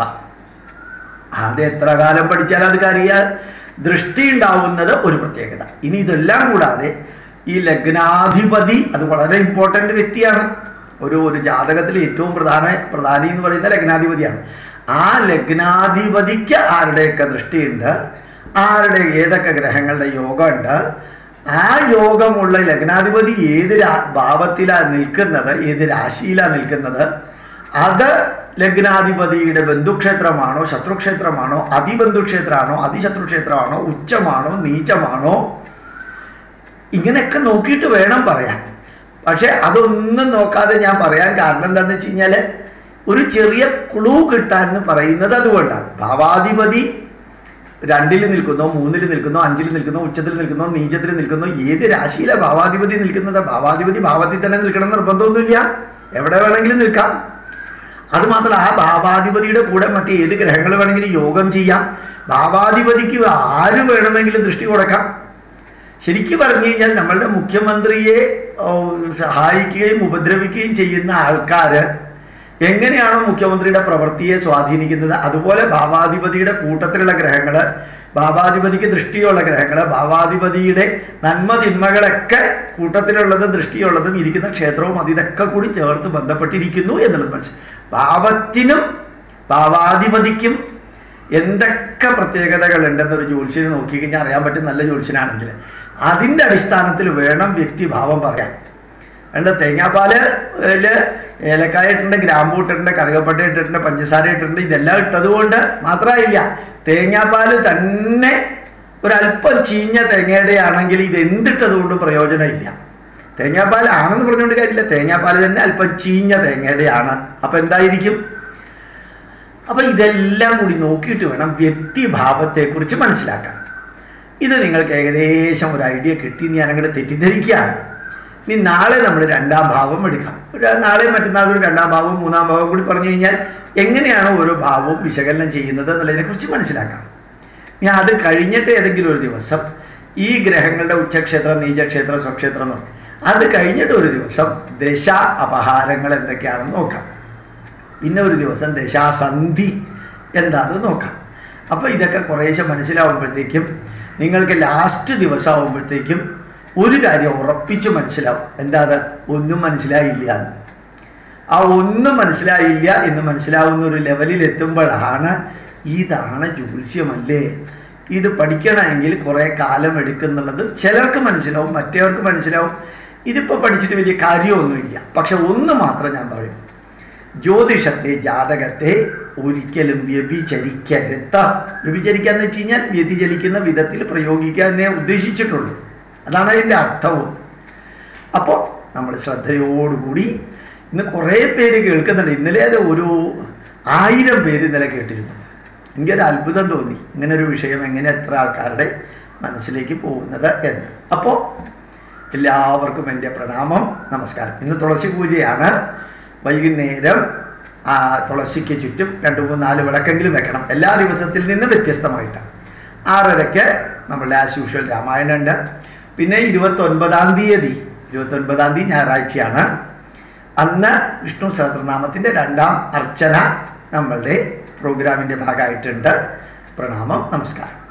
അത് എത്ര കാലം പഠിച്ചാൽ അത് അറിയാൻ ദൃഷ്ടി ഉണ്ടാവുന്നത് ഒരു പ്രത്യേകത ഇനി ഇതെല്ലാം കൂടാതെ ഈ ലഗ്നാധിപതി അത് വളരെ ഇമ്പോർട്ടൻ്റ് വ്യക്തിയാണ് ഒരു ഒരു ജാതകത്തിൽ ഏറ്റവും പ്രധാന പ്രധാനി എന്ന് പറയുന്ന ലഗ്നാധിപതിയാണ് ആ ലഗ്നാധിപതിക്ക് ആരുടെയൊക്കെ ദൃഷ്ടിയുണ്ട് ആരുടെ ഏതൊക്കെ ഗ്രഹങ്ങളുടെ യോഗമുണ്ട് ആ യോഗമുള്ള ലഗ്നാധിപതി ഏത് രാ ഭാവത്തിലാണ് നിൽക്കുന്നത് ഏത് രാശിയിലാണ് നിൽക്കുന്നത് അത് ലഗ്നാധിപതിയുടെ ബന്ധുക്ഷേത്രമാണോ ശത്രുക്ഷേത്രമാണോ അതിബന്ധുക്ഷേത്രമാണോ അതിശത്രുക്ഷേത്രമാണോ ഉച്ചമാണോ നീചമാണോ ഇങ്ങനെയൊക്കെ നോക്കിയിട്ട് വേണം പറയാൻ പക്ഷെ അതൊന്നും നോക്കാതെ ഞാൻ പറയാൻ കാരണം എന്താണെന്ന് വെച്ച് കഴിഞ്ഞാൽ ഒരു ചെറിയ ക്ലൂ കിട്ടാൻ എന്ന് പറയുന്നത് അതുകൊണ്ടാണ് ഭാവാധിപതി രണ്ടിൽ നിൽക്കുന്നോ മൂന്നിൽ നിൽക്കുന്നോ അഞ്ചിൽ നിൽക്കുന്നോ ഉച്ചത്തിൽ നിൽക്കുന്നോ നീചത്തിൽ നിൽക്കുന്നോ ഏത് രാശിയിലെ ഭാവാധിപതി നിൽക്കുന്നത് ഭാവാധിപതി ഭാവത്തിൽ തന്നെ നിൽക്കണം എന്ന് നിർബന്ധമൊന്നുമില്ല എവിടെ വേണമെങ്കിലും നിൽക്കാം അത് മാത്രമല്ല ആ ഭാവാധിപതിയുടെ കൂടെ മറ്റേ ഏത് ഗ്രഹങ്ങൾ വേണമെങ്കിലും യോഗം ചെയ്യാം ഭാവാധിപതിക്ക് ആര് വേണമെങ്കിലും ദൃഷ്ടി കൊടുക്കാം ശരിക്കും പറഞ്ഞു കഴിഞ്ഞാൽ നമ്മളുടെ മുഖ്യമന്ത്രിയെ ഓ, സഹായിക്കുകയും ഉപദ്രവിക്കുകയും ചെയ്യുന്ന ആൾക്കാര് എങ്ങനെയാണോ മുഖ്യമന്ത്രിയുടെ പ്രവൃത്തിയെ സ്വാധീനിക്കുന്നത് അതുപോലെ ഭാവാധിപതിയുടെ കൂട്ടത്തിലുള്ള ഗ്രഹങ്ങള് ഭാവാധിപതിക്ക് ദൃഷ്ടിയുള്ള ഗ്രഹങ്ങള് ഭാവാധിപതിയുടെ നന്മ തിന്മകളൊക്കെ കൂട്ടത്തിലുള്ളതും ദൃഷ്ടിയുള്ളതും ഇരിക്കുന്ന ക്ഷേത്രവും അത് ഇതൊക്കെ കൂടി ചേർത്ത് ബന്ധപ്പെട്ടിരിക്കുന്നു എന്നുള്ളത് മനസ്സിലായി ഭാവത്തിനും ഭാവാധിപതിക്കും എന്തൊക്കെ പ്രത്യേകതകൾ ഉണ്ടെന്നൊരു ജ്യോത്സ്യനെ നോക്കി കഴിഞ്ഞാൽ അറിയാൻ പറ്റും നല്ല ജ്യോത്സ്യനാണെങ്കിൽ അതിൻ്റെ അടിസ്ഥാനത്തിൽ വേണം വ്യക്തിഭാവം പറയാൻ രണ്ട് തേങ്ങാപ്പാല് ല് ഏലക്കായ ഇട്ടിട്ടുണ്ട് ഗ്രാമ്പൂ ഇട്ടിട്ടുണ്ട് കറുകപ്പട്ട ഇട്ടിട്ടുണ്ട് പഞ്ചസാര ഇട്ടിട്ടുണ്ട് ഇതെല്ലാം ഇട്ടതുകൊണ്ട് മാത്രമായില്ല തേങ്ങാപ്പാല് തന്നെ ഒരല്പം ചീഞ്ഞ തേങ്ങയുടെ ആണെങ്കിൽ ഇത് എന്തിട്ടത് കൊണ്ട് പ്രയോജനമില്ല തേങ്ങാപ്പാൽ ആണെന്ന് പറഞ്ഞുകൊണ്ട് കാര്യമില്ല തേങ്ങാപ്പാൽ തന്നെ അല്പം ചീഞ്ഞ തേങ്ങയുടെയാണ് അപ്പൊ എന്തായിരിക്കും അപ്പൊ ഇതെല്ലാം കൂടി നോക്കിയിട്ട് വേണം വ്യക്തിഭാവത്തെക്കുറിച്ച് മനസ്സിലാക്കാൻ ഇത് നിങ്ങൾക്ക് ഏകദേശം ഒരു ഐഡിയ കിട്ടി എന്ന് ഞാൻ അങ്ങോട്ട് തെറ്റിദ്ധരിക്കുകയാണ് ഇനി നാളെ നമ്മൾ രണ്ടാം ഭാവം എടുക്കാം ഒരു നാളെ മറ്റന്നാൾ ഒരു രണ്ടാം ഭാവം മൂന്നാം ഭാവം കൂടി പറഞ്ഞു കഴിഞ്ഞാൽ എങ്ങനെയാണ് ഓരോ ഭാവവും വിശകലനം ചെയ്യുന്നത് എന്നുള്ളതിനെക്കുറിച്ച് മനസ്സിലാക്കാം ഇനി അത് കഴിഞ്ഞിട്ട് ഏതെങ്കിലും ഒരു ദിവസം ഈ ഗ്രഹങ്ങളുടെ ഉച്ചക്ഷേത്രം നീചക്ഷേത്രം സ്വക്ഷേത്രം എന്ന് പറയും അത് കഴിഞ്ഞിട്ട് ഒരു ദിവസം ദശ അപഹാരങ്ങൾ എന്തൊക്കെയാണെന്ന് നോക്കാം പിന്നെ ഒരു ദിവസം ദശാസന്ധി എന്താന്ന് നോക്കാം അപ്പോൾ ഇതൊക്കെ കുറേശ്ശെ മനസ്സിലാവുമ്പോഴത്തേക്കും നിങ്ങൾക്ക് ലാസ്റ്റ് ദിവസം ആവുമ്പോഴത്തേക്കും ഒരു കാര്യം ഉറപ്പിച്ച് മനസ്സിലാവും എന്താ അത് ഒന്നും മനസ്സിലായില്ല എന്ന് ആ ഒന്നും മനസ്സിലായില്ല എന്ന് മനസ്സിലാവുന്ന ഒരു ലെവലിൽ എത്തുമ്പോഴാണ് ഇതാണ് ജ്യോത്സ്യമല്ലേ ഇത് പഠിക്കണമെങ്കിൽ കുറേ കാലം എടുക്കുന്നുള്ളത് ചിലർക്ക് മനസ്സിലാവും മറ്റവർക്ക് മനസ്സിലാവും ഇതിപ്പോൾ പഠിച്ചിട്ട് വലിയ കാര്യമൊന്നുമില്ല പക്ഷെ ഒന്ന് മാത്രം ഞാൻ പറയുന്നു ജ്യോതിഷത്തെ ജാതകത്തെ ഒരിക്കലും വ്യഭിചരിക്കരുത് വ്യഭിചരിക്കാന്ന് വെച്ച് കഴിഞ്ഞാൽ വ്യതിചലിക്കുന്ന വിധത്തിൽ പ്രയോഗിക്കാനേ ഉദ്ദേശിച്ചിട്ടുള്ളൂ അതാണ് അതിൻ്റെ അർത്ഥവും അപ്പോൾ നമ്മൾ ശ്രദ്ധയോടുകൂടി ഇന്ന് കുറേ പേര് കേൾക്കുന്നുണ്ട് ഇന്നലെ അത് ഒരു ആയിരം പേര് ഇന്നലെ കേട്ടിരുന്നു എനിക്കൊരു അത്ഭുതം തോന്നി ഇങ്ങനെ ഒരു വിഷയം എങ്ങനെ എത്ര ആൾക്കാരുടെ മനസ്സിലേക്ക് പോകുന്നത് എന്ന് അപ്പോൾ എല്ലാവർക്കും എൻ്റെ പ്രണാമം നമസ്കാരം ഇന്ന് തുളസി പൂജയാണ് വൈകുന്നേരം ആ തുളസിക്ക് ചുറ്റും രണ്ട് മൂന്ന് നാല് വിളക്കെങ്കിലും വെക്കണം എല്ലാ ദിവസത്തിൽ നിന്ന് വ്യത്യസ്തമായിട്ട് ആറരയ്ക്ക് നമ്മളുടെ ആസ് യൂഷ്വൽ രാമായണം ഉണ്ട് പിന്നെ ഇരുപത്തൊൻപതാം തീയതി ഇരുപത്തൊൻപതാം തീയതി ഞായറാഴ്ചയാണ് അന്ന് വിഷ്ണു സഹസ്രനാമത്തിൻ്റെ രണ്ടാം അർച്ചന നമ്മളുടെ പ്രോഗ്രാമിൻ്റെ ഭാഗമായിട്ടുണ്ട് പ്രണാമം നമസ്കാരം